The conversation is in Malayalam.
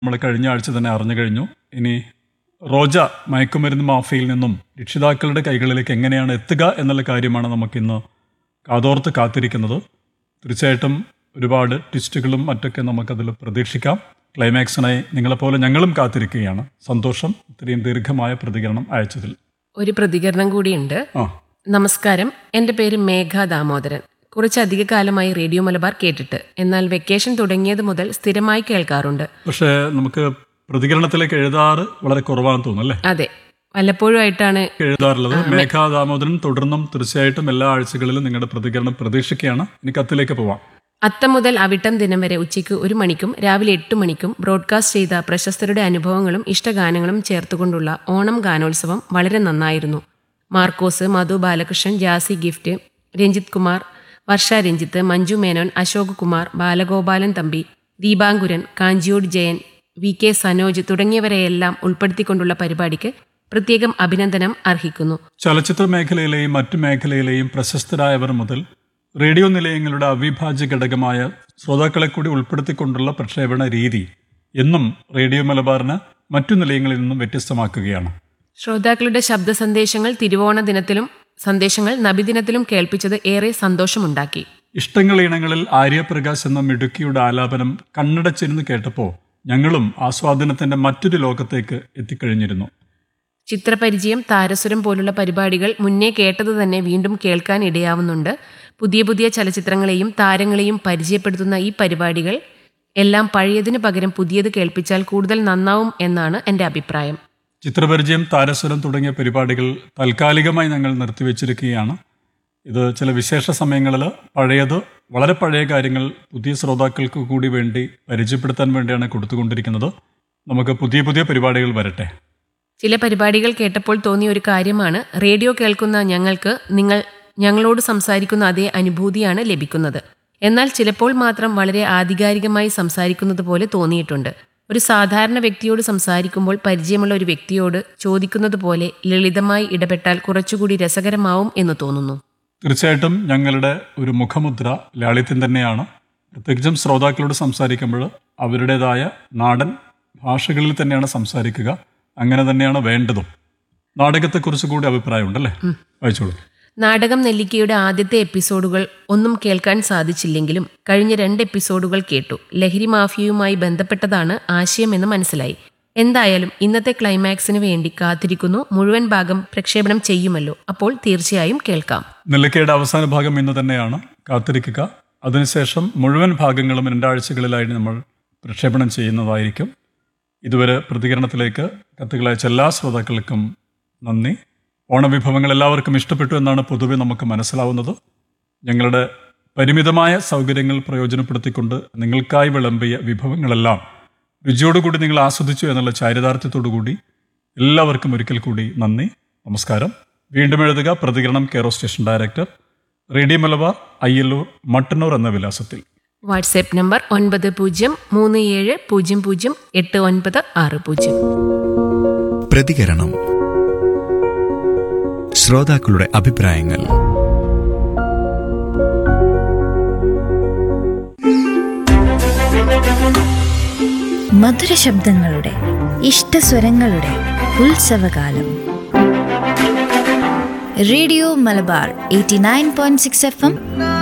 നമ്മൾ കഴിഞ്ഞ ആഴ്ച തന്നെ അറിഞ്ഞു കഴിഞ്ഞു ഇനി റോജ മയക്കുമരുന്ന് മാഫിയയിൽ നിന്നും രക്ഷിതാക്കളുടെ കൈകളിലേക്ക് എങ്ങനെയാണ് എത്തുക എന്നുള്ള കാര്യമാണ് നമുക്കിന്ന് കാതോർത്ത് കാത്തിരിക്കുന്നത് തീർച്ചയായിട്ടും ഒരുപാട് ട്വിസ്റ്റുകളും മറ്റൊക്കെ നമുക്കതിൽ പ്രതീക്ഷിക്കാം ക്ലൈമാക്സിനായി നിങ്ങളെപ്പോലെ ഞങ്ങളും കാത്തിരിക്കുകയാണ് സന്തോഷം ഇത്രയും ദീർഘമായ പ്രതികരണം അയച്ചതിൽ ഒരു പ്രതികരണം കൂടിയുണ്ട് ആ നമസ്കാരം എൻ്റെ പേര് മേഘ ദാമോദരൻ കുറച്ചധിക കാലമായി റേഡിയോ മലബാർ കേട്ടിട്ട് എന്നാൽ വെക്കേഷൻ തുടങ്ങിയത് മുതൽ സ്ഥിരമായി കേൾക്കാറുണ്ട് പക്ഷേ നമുക്ക് പ്രതികരണത്തിലേക്ക് എഴുതാറ് വളരെ കുറവാണെന്ന് തോന്നുന്നു അല്ലേ അതെ വല്ലപ്പോഴും ആയിട്ടാണ് എഴുതാറുള്ളത് മേഘാ ദാമോദരൻ തുടർന്നും തീർച്ചയായിട്ടും എല്ലാ ആഴ്ചകളിലും നിങ്ങളുടെ പ്രതികരണം പ്രതീക്ഷിക്കുകയാണ് ഇനി കത്തിലേക്ക് പോവാം അത്തം മുതൽ അവിട്ടം ദിനം വരെ ഉച്ചയ്ക്ക് ഒരു മണിക്കും രാവിലെ എട്ട് മണിക്കും ബ്രോഡ്കാസ്റ്റ് ചെയ്ത പ്രശസ്തരുടെ അനുഭവങ്ങളും ഇഷ്ടഗാനങ്ങളും ചേർത്തുകൊണ്ടുള്ള ഓണം ഗാനോത്സവം വളരെ നന്നായിരുന്നു മാർക്കോസ് മധു ബാലകൃഷ്ണൻ ജാസി ഗിഫ്റ്റ് രഞ്ജിത് കുമാർ വർഷ രഞ്ജിത്ത് മഞ്ജു മേനോൻ അശോക് കുമാർ ബാലഗോപാലൻ തമ്പി ദീപാങ്കുരൻ കാഞ്ചിയോട് ജയൻ വി കെ സനോജ് തുടങ്ങിയവരെയെല്ലാം ഉൾപ്പെടുത്തിക്കൊണ്ടുള്ള പരിപാടിക്ക് പ്രത്യേകം അഭിനന്ദനം അർഹിക്കുന്നു ചലച്ചിത്ര മേഖലയിലെയും മറ്റു മേഖലയിലെയും പ്രശസ്തരായവർ മുതൽ റേഡിയോ നിലയങ്ങളുടെ അവിഭാജ്യ ഘടകമായ ശ്രോതാക്കളെ കൂടി ഉൾപ്പെടുത്തിക്കൊണ്ടുള്ള പ്രക്ഷേപണ രീതി എന്നും റേഡിയോ മലബാറിന് മറ്റു നിലയങ്ങളിൽ നിന്നും വ്യത്യസ്തമാക്കുകയാണ് ശ്രോതാക്കളുടെ ശബ്ദ സന്ദേശങ്ങൾ തിരുവോണ ദിനത്തിലും സന്ദേശങ്ങൾ നബിദിനത്തിലും കേൾപ്പിച്ചത് ഏറെ സന്തോഷമുണ്ടാക്കി ഇഷ്ടങ്ങൾ ഇനങ്ങളിൽ ആര്യപ്രകാശ് എന്ന മിടുക്കിയുടെ ആലാപനം കണ്ണടച്ചിരുന്ന് കേട്ടപ്പോൾ ഞങ്ങളും ആസ്വാദനത്തിന്റെ മറ്റൊരു ലോകത്തേക്ക് എത്തിക്കഴിഞ്ഞിരുന്നു ചിത്രപരിചയം താരസുരം പോലുള്ള പരിപാടികൾ മുന്നേ കേട്ടത് തന്നെ വീണ്ടും കേൾക്കാൻ ഇടയാവുന്നുണ്ട് പുതിയ പുതിയ ചലച്ചിത്രങ്ങളെയും താരങ്ങളെയും പരിചയപ്പെടുത്തുന്ന ഈ പരിപാടികൾ എല്ലാം പഴയതിനു പകരം പുതിയത് കേൾപ്പിച്ചാൽ കൂടുതൽ നന്നാവും എന്നാണ് എൻ്റെ അഭിപ്രായം ചിത്രപരിചയം താരസ്വരം തുടങ്ങിയ പരിപാടികൾ താൽക്കാലികമായി ഞങ്ങൾ നിർത്തിവെച്ചിരിക്കുകയാണ് ഇത് ചില വിശേഷ സമയങ്ങളിൽ പഴയത് വളരെ പഴയ കാര്യങ്ങൾ പുതിയ ശ്രോതാക്കൾക്ക് കൂടി വേണ്ടി പരിചയപ്പെടുത്താൻ വേണ്ടിയാണ് കൊടുത്തുകൊണ്ടിരിക്കുന്നത് നമുക്ക് പുതിയ പുതിയ പരിപാടികൾ വരട്ടെ ചില പരിപാടികൾ കേട്ടപ്പോൾ തോന്നിയ ഒരു കാര്യമാണ് റേഡിയോ കേൾക്കുന്ന ഞങ്ങൾക്ക് നിങ്ങൾ ഞങ്ങളോട് സംസാരിക്കുന്ന അതേ അനുഭൂതിയാണ് ലഭിക്കുന്നത് എന്നാൽ ചിലപ്പോൾ മാത്രം വളരെ ആധികാരികമായി സംസാരിക്കുന്നത് പോലെ തോന്നിയിട്ടുണ്ട് ഒരു സാധാരണ വ്യക്തിയോട് സംസാരിക്കുമ്പോൾ പരിചയമുള്ള ഒരു വ്യക്തിയോട് ചോദിക്കുന്നത് പോലെ ലളിതമായി ഇടപെട്ടാൽ കുറച്ചുകൂടി രസകരമാവും എന്ന് തോന്നുന്നു തീർച്ചയായിട്ടും ഞങ്ങളുടെ ഒരു മുഖമുദ്ര ലാളിത്യം തന്നെയാണ് പ്രത്യേകിച്ചും ശ്രോതാക്കളോട് സംസാരിക്കുമ്പോൾ അവരുടേതായ നാടൻ ഭാഷകളിൽ തന്നെയാണ് സംസാരിക്കുക അങ്ങനെ തന്നെയാണ് വേണ്ടതും നാടകത്തെക്കുറിച്ച് കൂടി അഭിപ്രായമുണ്ടല്ലേ വായിച്ചോളൂ നാടകം നെല്ലിക്കയുടെ ആദ്യത്തെ എപ്പിസോഡുകൾ ഒന്നും കേൾക്കാൻ സാധിച്ചില്ലെങ്കിലും കഴിഞ്ഞ രണ്ട് എപ്പിസോഡുകൾ കേട്ടു ലഹരി മാഫിയയുമായി ബന്ധപ്പെട്ടതാണ് ആശയമെന്ന് മനസ്സിലായി എന്തായാലും ഇന്നത്തെ ക്ലൈമാക്സിന് വേണ്ടി കാത്തിരിക്കുന്നു മുഴുവൻ ഭാഗം പ്രക്ഷേപണം ചെയ്യുമല്ലോ അപ്പോൾ തീർച്ചയായും കേൾക്കാം നെല്ലിക്കയുടെ അവസാന ഭാഗം ഇന്ന് തന്നെയാണ് കാത്തിരിക്കുക അതിനുശേഷം മുഴുവൻ ഭാഗങ്ങളും രണ്ടാഴ്ചകളിലായിട്ട് നമ്മൾ പ്രക്ഷേപണം ചെയ്യുന്നതായിരിക്കും ഇതുവരെ പ്രതികരണത്തിലേക്ക് കത്തുകളയച്ച എല്ലാ ശ്രോതാക്കൾക്കും നന്ദി ഓണവിഭവങ്ങൾ എല്ലാവർക്കും ഇഷ്ടപ്പെട്ടു എന്നാണ് പൊതുവെ നമുക്ക് മനസ്സിലാവുന്നത് ഞങ്ങളുടെ പരിമിതമായ സൗകര്യങ്ങൾ പ്രയോജനപ്പെടുത്തിക്കൊണ്ട് നിങ്ങൾക്കായി വിളമ്പിയ വിഭവങ്ങളെല്ലാം രുചിയോടുകൂടി നിങ്ങൾ ആസ്വദിച്ചു എന്നുള്ള ചാരിതാർത്ഥ്യത്തോടുകൂടി എല്ലാവർക്കും ഒരിക്കൽ കൂടി നന്ദി നമസ്കാരം വീണ്ടും എഴുതുക പ്രതികരണം care of station director radio Malabar Ayyalloor Mattannur എന്ന വിലാസത്തിൽ വാട്സ്ആപ്പ് നമ്പർ ഒൻപത് പൂജ്യം മൂന്ന് ഏഴ് പൂജ്യം പൂജ്യം എട്ട് ഒൻപത് ആറ് പൂജ്യം പ്രതികരണം ശ്രോതാക്കളുടെ അഭിപ്രായങ്ങൾ മധുര ശബ്ദങ്ങളുടെ ഇഷ്ടസ്വരങ്ങളുടെ ഉത്സവകാലം radio Malabar eighty nine point six F M